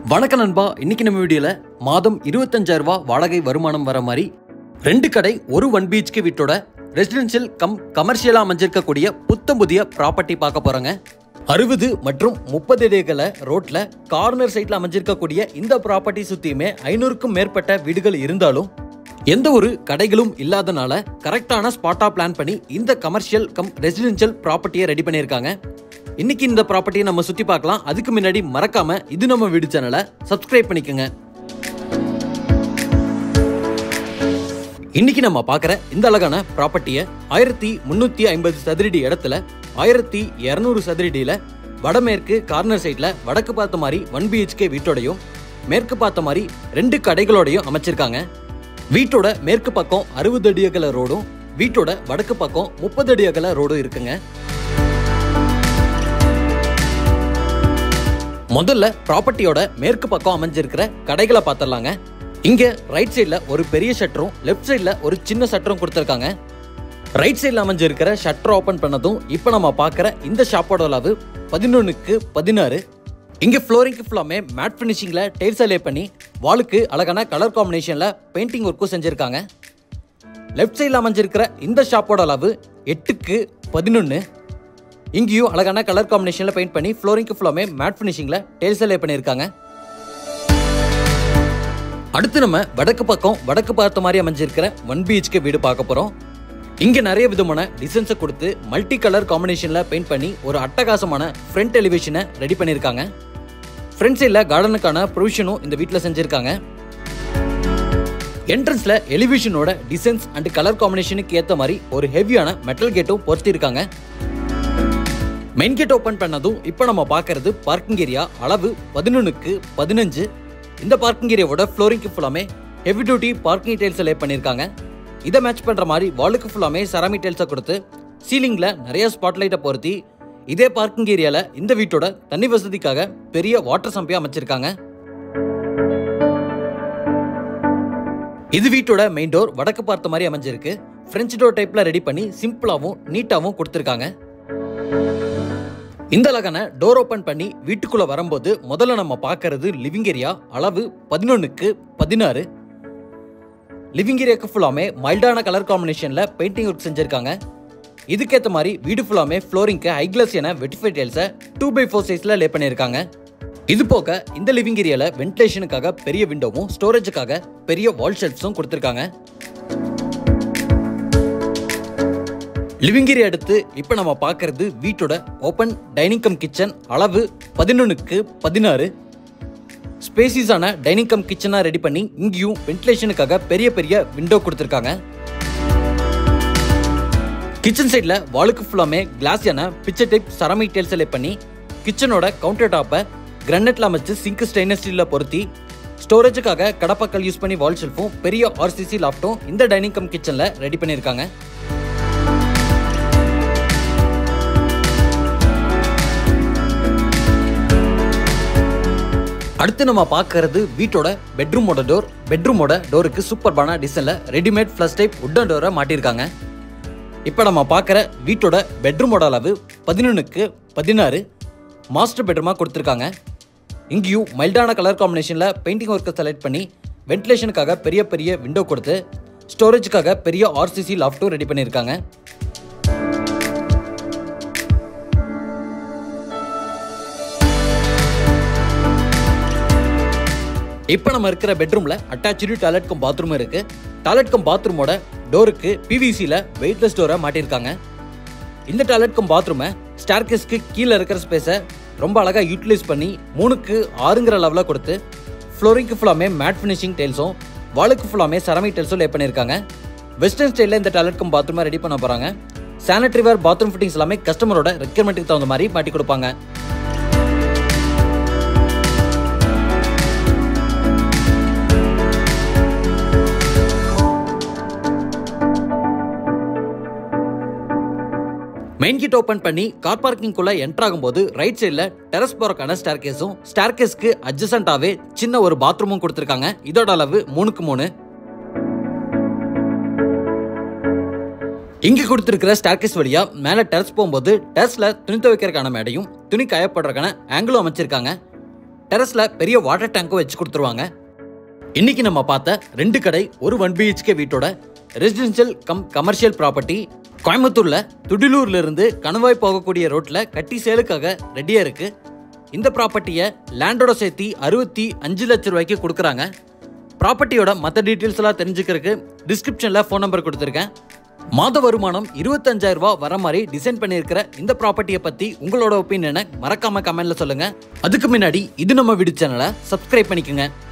வணக்கம் நண்பா இன்னைக்கு நம்ம வீடியோல மாதம் இருபத்தஞ்சாயிரம் ரூபாய் வாடகை வருமானம் வர மாதிரி ரெண்டு கடை ஒரு ஒன் பிஹெச்கே வீட்டோட ரெசிடென்ஷியல் கம் கமர்ஷியலா அமைஞ்சிருக்கக்கூடிய புத்தம் புதிய ப்ராப்பர்ட்டி பார்க்க போறாங்க அறுபது மற்றும் முப்பது அடிகளை ரோட்ல கார்னர் சைட்ல அமைஞ்சிருக்கக்கூடிய இந்த ப்ராப்பர்ட்டி சுத்தியுமே ஐநூறுக்கும் மேற்பட்ட வீடுகள் இருந்தாலும் எந்த ஒரு கடைகளும் இல்லாதனால கரெக்டான ஸ்பாட்டா பிளான் பண்ணி இந்த கமர்ஷியல் கம் ரெசிடென்ஷியல் ப்ராப்பர்ட்டியை ரெடி பண்ணியிருக்காங்க இன்னைக்கு இந்த ப்ராப்பர்ட்டியை நம்ம சுத்தி பார்க்கலாம் அதுக்கு முன்னாடி மறக்காம இது நம்ம வீடு சேனலை சப்ஸ்கிரைப் பண்ணிக்கோங்க இன்னைக்கு நம்ம பார்க்குற இந்த அழகான ப்ராப்பர்ட்டியை ஆயிரத்தி முந்நூற்றி ஐம்பது சதுரடி இடத்துல ஆயிரத்தி இரநூறு சதுரடியில் வடமேற்கு கார்னர் சைடில் வடக்கு பார்த்த மாதிரி ஒன் பிஹெச்கே வீட்டோடையும் மேற்கு பார்த்த மாதிரி ரெண்டு கடைகளோடையும் அமைச்சிருக்காங்க வீட்டோட மேற்கு பக்கம் அறுபது அடி அகல ரோடும் வீட்டோட வடக்கு பக்கம் முப்பது அடி அகல ரோடும் இருக்குங்க முதல்ல ப்ராப்பர்ட்டியோட மேற்கு பக்கம் அமைஞ்சிருக்கிற கடைகளை பார்த்துடலாங்க இங்க ரைட் சைடுல ஒரு பெரிய ஷட்டரும் லெஃப்ட் சைடுல ஒரு சின்ன ஷட்டரும் கொடுத்துருக்காங்க ரைட் சைடில் அமைஞ்சிருக்கிற ஷட்டர் ஓப்பன் பண்ணதும் இப்போ நம்ம பார்க்குற இந்த ஷாப்போட அளவு பதினொன்றுக்கு பதினாறு இங்கே ஃப்ளோரிங்க்கு ஃபுல்லாமே மேட் ஃபினிஷிங்கில் டைல்ஸ் லே பண்ணி வாலுக்கு அழகான கலர் காம்பினேஷனில் பெயிண்டிங் ஒர்க்கும் செஞ்சுருக்காங்க லெஃப்ட் சைடில் அமைஞ்சிருக்கிற இந்த ஷாப்போட அளவு எட்டுக்கு பதினொன்று இங்கேயும் அழகான கலர் காம்பினேஷனில் பெயிண்ட் பண்ணி ஃப்ளோரிங்க்கு ஃபுல்லாமே மேட் ஃபினிஷிங்கில் டைல்ஸ் லே பண்ணியிருக்காங்க அடுத்து நம்ம வடக்கு பக்கம் வடக்கு பார்த்த மாதிரி அமைஞ்சிருக்கிற ஒன் பிஹெச்கே வீடு பார்க்க போகிறோம் இங்கே நிறைய விதமான டிசைன்ஸை கொடுத்து மல்டி கலர் காம்பினேஷனில் பெயிண்ட் பண்ணி ஒரு அட்டகாசமான ஃப்ரண்ட் எலிவேஷனை ரெடி பண்ணியிருக்காங்க ஃப்ரண்ட் சைடில் கார்டனுக்கான ப்ரொவிஷனும் இந்த வீட்டில் செஞ்சுருக்காங்க என்ட்ரன்ஸில் எலிவேஷனோட டிசைன்ஸ் அண்ட் கலர் காம்பினேஷனுக்கு ஏற்ற மாதிரி ஒரு ஹெவியான மெட்டல் கேட்டும் பொருத்திருக்காங்க மெயின் கேட் ஓப்பன் பண்ணதும் இப்போ நம்ம பார்க்கறது பார்க்கிங் ஏரியா அளவு பதினொன்றுக்கு பதினஞ்சு இந்த பார்க்கிங் ஏரியாவோட ஃப்ளோரிங்க்கு ஃபுல்லாமே heavy duty parking tiles lay பண்ணியிருக்காங்க இதை மேட்ச் பண்ணுற மாதிரி வாலுக்கு ஃபுல்லாமே செராமிக் டைல்ஸை கொடுத்து சீலிங்கில் நிறைய ஸ்பாட்லைட்டை பொருத்தி இதே பார்க்கிங் ஏரியாவில் இந்த வீட்டோட தண்ணி வசதிக்காக பெரிய வாட்டர் சம்பியாக அமைச்சிருக்காங்க இது வீட்டோட மெயின் டோர் வடக்கு பார்த்த மாதிரி அமைஞ்சிருக்கு ஃப்ரெஞ்ச் டோர் டைப்பில் ரெடி பண்ணி சிம்பிளாகவும் நீட்டாகவும் கொடுத்துருக்காங்க இந்த அழகான டோர் ஓபன் பண்ணி வீட்டுக்குள்ள வரும்போது முதல்ல நம்ம பார்க்கறது லிவிங் ஏரியா அளவு பதினொன்றுக்கு பதினாறு லிவிங் ஏரியாவுக்கு ஃபுல்லாமே மைல்டான கலர் காம்பினேஷனில் பெயிண்டிங் ஒர்க் செஞ்சுருக்காங்க இதுக்கேற்ற மாதிரி வீடு ஃபுல்லாமே ஃப்ளோரிங்க்கு ஹைக்ளஸ் என வெட்டிஃபை டைல்ஸை டூ பை ஃபோர் சைஸில் லே பண்ணியிருக்காங்க இது போக இந்த லிவிங் ஏரியாவில் வென்டிலேஷனுக்காக பெரிய விண்டோவும் ஸ்டோரேஜுக்காக பெரிய வால் ஷெல்ஃப்ஸும் கொடுத்துருக்காங்க லிவிங் ஏரியா எடுத்து இப்போ நம்ம பார்க்கறது வீட்டோட ஓப்பன் டைனிங் கம் கிச்சன் அளவு பதினொன்றுக்கு பதினாறு ஸ்பேசிஸான டைனிங் கம் கிச்சனாக ரெடி பண்ணி இங்கேயும் வென்டிலேஷனுக்காக பெரிய பெரிய விண்டோ கொடுத்துருக்காங்க கிச்சன் சைடில் வாலுக்கு ஃபுல்லாமே கிளாஸியான picture type ceramic tiles lay பண்ணி கிச்சனோட கவுண்டர் டாப்பை கிரானைட்ல அமைச்சு சிங்க் ஸ்டெயின்லெஸ் ஸ்டீலில் பொருத்தி ஸ்டோரேஜுக்காக கடப்பாக்கள் யூஸ் பண்ணி வால் ஷெல்ஃபும் பெரிய ஆர்சிசி லாப்டும் இந்த டைனிங் கம் கிச்சனில் ரெடி பண்ணியிருக்காங்க அடுத்து நம்ம பார்க்கறது வீட்டோட பெட்ரூமோட டோர் பெட்ரூமோட டோருக்கு சூப்பர்பான டிசைனில் ரெடிமேட் ஃப்ளஷ் டைப் உட்டன் டோரை மாட்டியிருக்காங்க இப்போ நம்ம பார்க்குற வீட்டோட பெட்ரூமோட அளவு பதினொன்றுக்கு பதினாறு மாஸ்டர் பெட்ரூமாக கொடுத்துருக்காங்க இங்கேயும் மைல்டான கலர் காம்பினேஷனில் பெயிண்டிங் ஒர்க்கை செலக்ட் பண்ணி வென்டிலேஷனுக்காக பெரிய பெரிய விண்டோ கொடுத்து ஸ்டோரேஜுக்காக பெரிய ஆர்சிசி லாஃப்ட்டும் ரெடி பண்ணியிருக்காங்க இப்போ நம்ம இருக்கிற பெட்ரூமில் அட்டாச்சு டாய்லெட் கம் பாத்ரூம் இருக்கு டாய்லெட் கம் பாத்ரூமோட டோருக்கு பிவிசியில் வெயிட்லெஸ் டோரை மாட்டியிருக்காங்க இந்த டாய்லெட் கம் பாத்ரூமை ஸ்டார்கேஸ்க்கு கீழே இருக்கிற ஸ்பேஸை ரொம்ப அழகாக யூட்டிலைஸ் பண்ணி மூணுக்கு ஆறுங்கிற லெவலில் கொடுத்து ஃப்ளோரிங்க்கு ஃபுல்லாமே மேட் ஃபினிஷிங் டைல்ஸும் வாலுக்கு ஃபுல்லாமே செரமிக் டைல்ஸும் லே பண்ணியிருக்காங்க வெஸ்டர்ன் ஸ்டைலில் இந்த டாய்லெட் கம் பாத்ரூமை ரெடி பண்ண போகிறாங்க சானிட்டரி வேர் பாத்ரூம் ஃபிட்டிங்ஸ் எல்லாமே கஸ்டமரோட ரெக்யர்மெண்ட்டுக்கு தகுந்த மாதிரி மாட்டி கொடுப்பாங்க மெயின் கேட் ஓபன் பண்ணி கார் பார்க்கிங்குள்ள என்டர் ஆகும்போது ரைட் சைடில் டெரஸ் போறக்கான ஸ்டார் கேஸும் ஸ்டார் கேஸ்க்கு அட்ஜசண்டாவே சின்ன ஒரு பாத்ரூமும் கொடுத்துருக்காங்க இதோட அளவு மூணுக்கு மூணு இங்க கொடுத்துருக்கிற ஸ்டார்கேஸ் வழியா மேல டெரஸ் போகும்போது டெரஸ்ல துணி துவைக்கிறதுக்கான மேடையும் துணி காயப்படுறதுக்கான ஆங்கிளும் அமைச்சிருக்காங்க டெரஸ்ல பெரிய வாட்டர் டேங்க்கும் வச்சு கொடுத்துருவாங்க இன்னைக்கு நம்ம பார்த்த ரெண்டு கடை ஒரு ஒன் பிஹெச்கே வீட்டோட ரெசிடென்ஷியல் கம் கமர்ஷியல் ப்ராப்பர்ட்டி கோயம்புத்தூர்ல துடிலூர்ல இருந்து கணவாய் போகக்கூடிய ரோட்ல கட்டி சேலுக்காக ரெடியா இருக்கு இந்த ப்ராப்பர்ட்டியை லேண்டோட சேர்த்து அறுபத்தி அஞ்சு லட்ச ரூபாய்க்கு கொடுக்குறாங்க ப்ராப்பர்ட்டியோட மற்ற டீட்டெயில்ஸ் எல்லாம் தெரிஞ்சுக்கிறதுக்கு டிஸ்கிரிப்ஷன்ல ஃபோன் நம்பர் கொடுத்துருக்கேன் மாத வருமானம் இருபத்தஞ்சாயிரம் ரூபாய் வர மாதிரி டிசைன் பண்ணியிருக்கிற இந்த ப்ராப்பர்ட்டியை பத்தி உங்களோட ஒப்பீனியனை மறக்காம கமெண்ட்ல சொல்லுங்க அதுக்கு முன்னாடி இது நம்ம வீடு சேனலை சப்ஸ்கிரைப் பண்ணிக்கோங்க